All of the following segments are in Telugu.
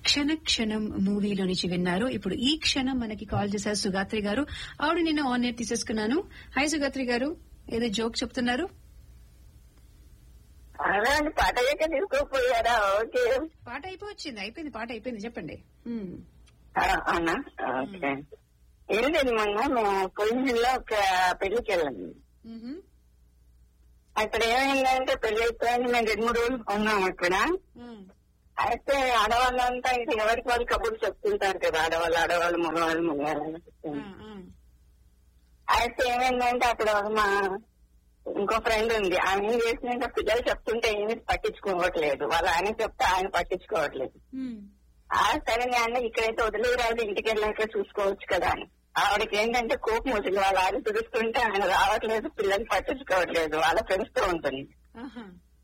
క్షణ క్షణం మూవీలో నుంచి విన్నారు ఇప్పుడు ఈ క్షణం మనకి కాల్ చేశారు సుగాత్రి గారు ఆవిడ నిన్న ఆన్ ఎయిర్ తీసేసుకున్నాను హాయ్ సుగాత్రి గారు ఏదో జోక్ చెప్తున్నారు అలా అని పాట అయ్యాక తీసుకోపోయారా ఓకే పాట అయిపోవచ్చింది అయిపోయింది పాట అయిపోయింది చెప్పండి హ్మ్. ఆ, అవునా ఓకే ఏం లేదు మొన్న మేము పొలిజిల్లో ఒక పెళ్లికి వెళ్ళాము మ్హూ. అక్కడ ఏమైందంటే పెళ్లి అయిపోయింది మేము రెండు మూడు రోజులు ఉన్నాం అక్కడ మ్. అయితే ఆడవాళ్ళంతా ఇంకా ఎవరికి వాళ్ళు కబుర్లు చెప్తుంటారు కదా ఆడవాళ్ళు ఆడవాళ్ళు మగవాళ్ళు మగవాళ్ళు అని ఆ, చెప్తుంటారు. ఆ. అయితే ఏమైందంటే అక్కడ ఒక మా ఇంకో ఫ్రెండ్ ఉంది ఆమె ఏం చేసిందంటే పిల్లలు చెప్తుంటే ఏమి పట్టించుకోవట్లేదు వాళ్ళ ఆయన చెప్తే ఆయన పట్టించుకోవట్లేదు మ్. ఆ సరే నాన్న ఇక్కడైతే వదిలేరాదు ఇంటికి వెళ్ళాక చూసుకోవచ్చు కదా అని ఆవిడకి ఏంటంటే కోపం వచ్చింది వాళ్ళ ఆయన పిలుస్తుంటే ఆయన రావట్లేదు పిల్లలు పట్టించుకోవట్లేదు వాళ్ళ ఫ్రెండ్స్ తో ఉంటుంది ఆహా.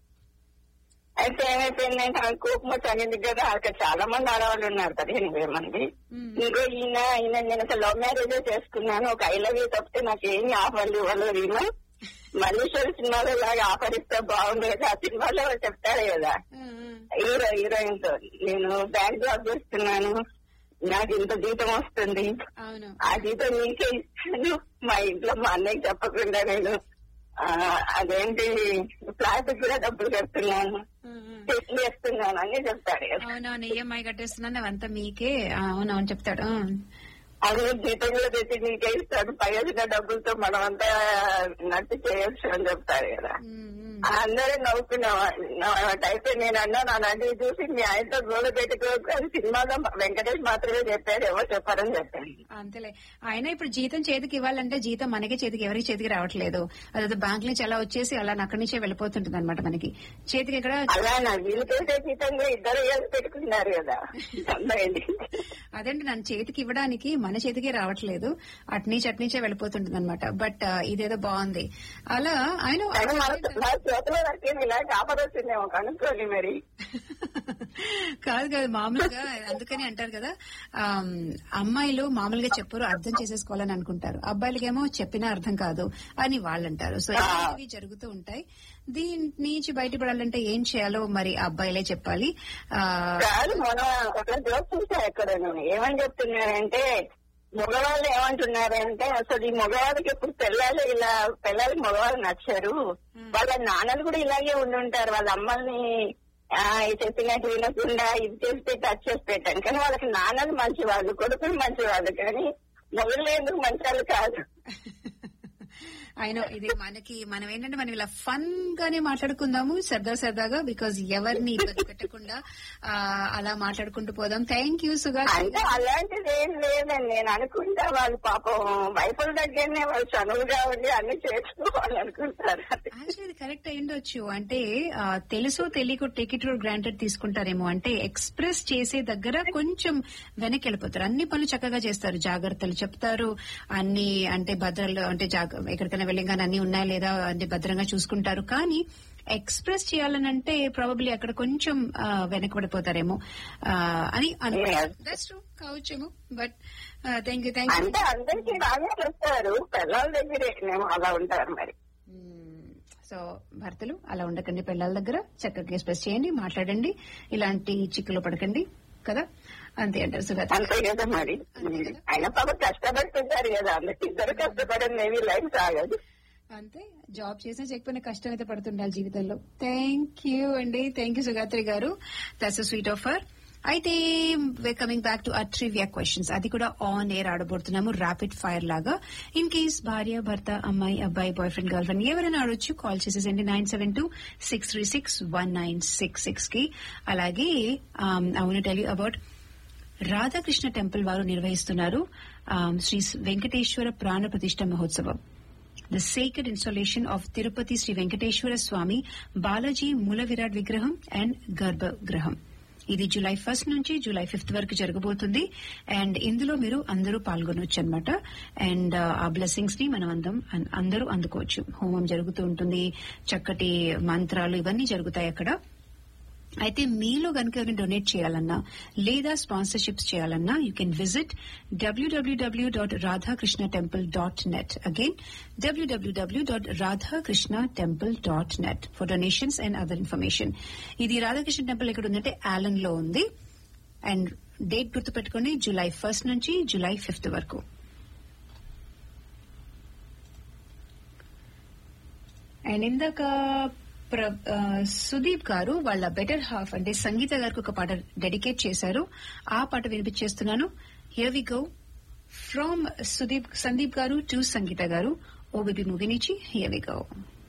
అయితే ఏమైపోయిందంటే ఆమె కోపం వచ్చి అనేది కదా అక్కడ చాలా మంది ఆడవాళ్ళు ఉన్నారు పదిహేను వేల మంది మ్. ఇంకో ఈయన ఈయన నేను అసలు లవ్ మ్యారేజ్ చేసుకున్నాను ఒక ఐ లవ్ యూ తప్పితే నాకు ఏమి ఆఫర్లు ఇవ్వలేదు ఈయన మల్లీశ్వరి సినిమాలో లాగా ఆఫర్ ఇస్తే బాగుండేది ఆ సినిమాలో చెప్తారు కదా ఆ, ఆ. హీరో హీరోయిన్ తో నేను బ్యాంక్ జాబ్ చేస్తున్నాను నాకు ఇంత జీతం వస్తుంది అవును ఆ జీతం నీకే ఇస్తాను మా ఇంట్లో మా అన్నయ్యకి చెప్పకుండా నేను ఆ, అదేంటి ఫ్లాట్ కూడా డబ్బులు కడుతున్నాను ఆ, ఆ. చెట్లు వేస్తున్నాను అని చెప్తాడు కదా. అవునవును ఈఎంఐ కట్టేస్తున్నాను అవంతా మీకే ఆ, అవునవును చెప్తాడు ఆ. అది జీతం కూడా తెచ్చి నీకే ఇస్తాడు పై వచ్చిన డబ్బులతో మనం అంతా నట్టు చేయొచ్చు అని చెప్తారు కదా మ్, మ్. అందరూ నవ్వుకున్నాం అయితే నేను అన్నాను అలాంటి చూసి మీ ఆయనతో గోలు పెట్టుకోవచ్చు అని సినిమాలో వెంకటేష్ మాత్రమే చెప్పాడు ఎవరు చెప్పారని చెప్పాను అంతేలే ఆయన ఇప్పుడు జీతం చేతికి ఇవ్వాలంటే జీతం మనకే చేతికి ఎవరికి చేతికి రావట్లేదు అదే బ్యాంక్ నుంచి అలా వచ్చేసి అలా అక్కడి నుంచే వెళ్ళిపోతుంటుంది అనమాట మనకి చేతికి ఎక్కడ అలా నా వీళ్ళు చేసే జీతంగా ఇద్దరు కలిసి పెట్టుకున్నారు కదా అమ్మాయిని అదండి నన్ను చేతికి ఇవ్వడానికి మన చేతికి రావట్లేదు అట్నీ చట్నీచే వెళ్ళిపోతుంటుంది అనమాట బట్ ఇదేదో బాగుంది అలా ఆయన కానీ మన నా చేతిలో నాకేం ఇలా ఆఫర్ వచ్చిందేమో కనుక్కోండి మరి కాదు కాదు మామూలుగా అందుకని అంటారు కదా ఆమ్, అమ్మాయిలు మామూలుగా చెప్పరు అర్థం చేసేసుకోవాలని అనుకుంటారు అబ్బాయిలకేమో చెప్పినా అర్థం కాదు అని వాళ్ళు అంటారు సో ఇవి జరుగుతూ ఉంటాయి దీని నుంచి బయటపడాలంటే ఏం చేయాలో మరి అబ్బాయిలే చెప్పాలి ఆ, కాదు మనం ఒక జోక్ చూసా ఎక్కడ ఏమని చెప్తున్నారంటే మగవాళ్ళు ఏమంటున్నారంటే అసలు ఈ మగవాళ్ళకి ఎప్పుడు పిల్లలు ఇలా పిల్లలకి మగవాళ్ళు నచ్చారు వాళ్ళ నాన్నలు కూడా ఇలాగే ఉండి ఉంటారు వాళ్ళ అమ్మల్ని ఆ, ఇది చెప్పినట్టు వినకుండా ఇది చేసి పెట్టి అది చేసి పెట్టాను కానీ వాళ్ళకి నాన్నలు మంచి వాళ్ళు కొడుకులు మంచి వాళ్ళు కానీ మొగలు ఎందుకు మంచి వాళ్ళు కాదు ఆయన ఇది మనకి మనం ఏంటంటే మనం ఇలా ఫన్ గానే మాట్లాడుకుందాము సరదా సరదాగా బికాజ్ ఎవరిని ఇబ్బంది పెట్టకుండా ఆ, అలా మాట్లాడుకుంటూ పోదాం థ్యాంక్ యూ సుగా అంటే అలాంటిది ఏం లేదండి నేను అనుకుంటా వాళ్ళు పాపం వైఫుల దగ్గరనే వాళ్ళు చనువుగా ఉండి అన్ని చేసుకోవాలి అనుకుంటారు యాక్చువల్లీ ఇది కరెక్ట్ అయ్యుండొచ్చు అంటే ఆ, తెలుసో తెలియకో టికెట్ గ్రాంటెడ్ తీసుకుంటారేమో అంటే ఎక్స్ప్రెస్ చేసే దగ్గర కొంచెం వెనక్కి వెళ్ళిపోతారు అన్ని పనులు చక్కగా చేస్తారు జాగ్రత్తలు చెప్తారు అన్ని అంటే భద్రలు అంటే జాగ- ఎక్కడికైనా వెళ్ళగానే అన్ని ఉన్నాయా లేదా అంటే భద్రంగా చూసుకుంటారు కానీ ఎక్స్ప్రెస్ చేయాలనంటే ప్రాబబ్లీ అక్కడ కొంచెం ఆ, వెనకబడిపోతారేమో ఆ, అని దట్స్ ట్రూ కావచ్చేమో but thank you thank you అంటే అందరికీ బాగా చెప్తారు పిల్లల దగ్గరే మేము అలా ఉంటారు మరి మ్మ్. సో భర్తలు అలా ఉండకండి పిల్లల దగ్గర చక్కగా ఎక్స్ప్రెస్ చేయండి మాట్లాడండి ఇలాంటి చిక్కులు పడకండి కదా అంతే అంటారు సుగత అంతే కదా మరి ఆయన పాప కష్టపడుతుంటారు కదా అందరికి ఇద్దరు కష్టపడని మేబీ లైఫ్ సాగదు అంతే జాబ్ చేసినా చేయకపోయినా కష్టం అయితే పడుతుండాలి జీవితంలో థ్యాంక్ యూ అండి థ్యాంక్ యూ సుగాత్రి గారు దట్స్ స్వీట్ ఆఫర్ అయితే coming back to uh trivia questions అది కూడా ఆన్ ఎయిర్ ఆడబోతున్నాము ర్యాపిడ్ ఫైర్ లాగా ఇన్ కేస్ భార్య భర్త అమ్మాయి అబ్బాయి బాయ్ ఫ్రెండ్ గర్ల్ ఫ్రెండ్ ఎవరైనా ఆడొచ్చు కాల్ చేసేసండి nine seven two six three six one nine six six కి అలాగే అవును tell you about Radhakrishna temple వారు నిర్వహిస్తున్నారు um, శ్రీ వెంకటేశ్వర ప్రాణ ప్రతిష్ట మహోత్సవం the sacred installation of Tirupati Sri Venkateswara Swamy Balaji మూల విరాట్ విగ్రహం అండ్ గర్భగృహం ఇది జూలై ఫస్ట్ నుంచి జూలై ఫిఫ్త్ వరకు జరగబోతుంది అండ్ ఇందులో మీరు అందరూ పాల్గొనవచ్చు అనమాట అండ్ ఆ బ్లెస్సింగ్స్ ని మనం అందం అన్- అందరూ అందుకోవచ్చు హోమం జరుగుతూ ఉంటుంది చక్కటి మంత్రాలు ఇవన్నీ జరుగుతాయి అక్కడ అయితే మీలో కనుక ఎవరైనా డొనేట్ చేయాలన్నా లేదా స్పాన్సర్షిప్స్ చేయాలన్నా you can visit W W W dot Radhakrishna temple dot net again W W W dot Radhakrishna temple dot net for donations and other information ఇది రాధాకృష్ణ టెంపుల్ ఎక్కడ ఉందంటే ఆలన్ లో ఉంది అండ్ డేట్ గుర్తుపెట్టుకోండి జూలై ఫస్ట్ నుంచి జూలై ఫిఫ్త్ వరకు అండ్ ఇందాక ప్ర- ఆ, సుదీప్ గారు వాళ్ళ బెటర్ హాఫ్ అంటే సంగీత గారికి ఒక పాట డెడికేట్ చేశారు ఆ పాట వినిపించేస్తున్నాను here we go from Sudeep Sandeep గారు టు సంగీత గారు ఓబిబి మూవీ నుంచి హియర్ వి గో